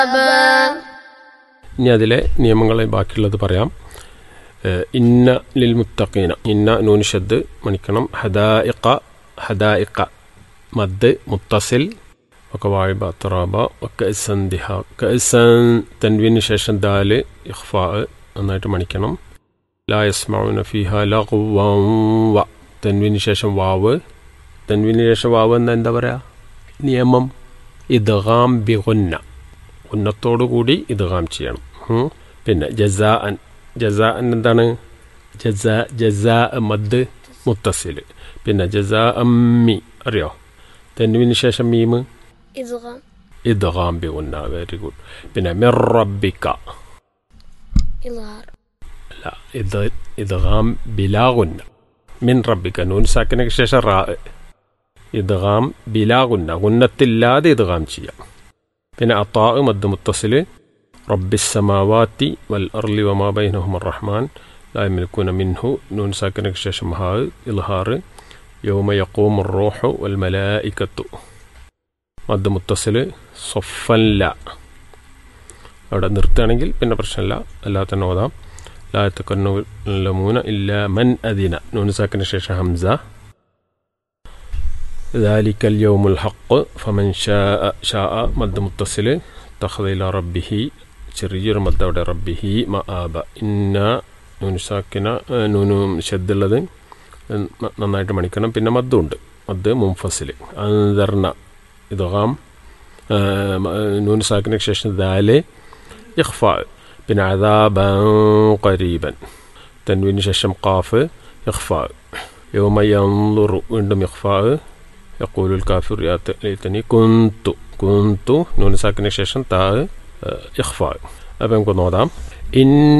ഇനി അതിലെ നിയമങ്ങളെ ബാക്കിയുള്ളത് പറയാം ഏഹ് ഇന്ന ലിൽ മുത്തഖീന ഇന്ന നൂനിഷദ് മണിക്കണം ഹദായിക്ക ഹദായിക്ക മദ് മുത്തസിൽ ഒക്കെ വാഴിബ അത്തറാബ ഒക്കെ സന്ദിഹ കസൻ തൻവിന് ശേഷം ദാല് ഇഖ്ഫാ നന്നായിട്ട് മണിക്കണം ലാ യസ്മൗന ഫിഹ ലഗ്വൻ വ തൻവിന് ശേഷം വാവ് തൻവിന് ശേഷം വാവ് എന്ന് എന്താ പറയാ നിയമം ഇദ്ഗാം ബിഗുന്ന ഉന്നത്തോടു കൂടി ഇദ്ഗാം ചെയ്യണം ഉം. പിന്നെ ജസാ അൻ ജസാ അൻ എന്താണ് ജസാ ജസാ മദ് മുത്തസിൽ പിന്നെ ജസാ അമ്മി അറിയോ തെന്നുവിന് ശേഷം മീമ് إدغام ഇദ്ഗാം ബിഗുന്ന വെരി ഗുഡ് പിന്നെ മിർ റബ്ബിക്ക إظهار അല്ല ഇത് ഇദ്ഗാം ബിലാഗുന്ന മിൻ റബ്ബിക്ക നൂൻ സാക്കിനൊക്കെ ശേഷം റാ ഇദ്ഗാം ബിലാഗുന്ന ഗുന്നത്തില്ലാതെ ഇദ്ഗാം ചെയ്യാം പിന്നെ അത്താ മദ് മുത്തസിൽ റബ്ബിസ്സമാവാത്തി വൽ അർലി വമാ ബൈനഹും റഹ്മാൻ لا يملكون منه نون ساكنة ശേഷം ഹാ ഇൽഹാർ യൗമ യഖൂം الروح والملائكة മദ് മുത്തസിൽ സൊഫല്ല അവിടെ നിർത്തുകയാണെങ്കിൽ പിന്നെ പ്രശ്നമില്ല അല്ലാതെ തന്നെ ഓതാം لا يتكلمون إلا من أذن نون ساكن الشيخ همزة ذلك اليوم الحق فمن شاء شاء مد متصل اتخذ إلى ربه ചെറിയൊരു മദ്ദ അവിടെ റബ്ബിഹി മ ആബ ഇന്ന നൂന് സാക്കിന നൂന് ഷെദ്ദുള്ളത് നന്നായിട്ട് മണിക്കണം പിന്നെ മദ്ദുണ്ട് മദ് മുംഫസിൽ അന്തർണ ഇതാം നൂന് സാക്കിനു ശേഷം ദാല് ഇഖ്ഫാ പിന്നെ അദാബൻ ഖരീബൻ തൻവിന് ശേഷം ഖാഫ് ഇഖ്ഫാ യൗമ യൻളുറു വീണ്ടും ഇഖ്ഫാ യഖൂലുൽ കാഫിർ യാ ലൈതനി കുന്തു കുന്തു നൂന് സാക്കിനു ശേഷം താ ഇഖ്ഫാ അപ്പം നമുക്ക് നോതാം ഇൻ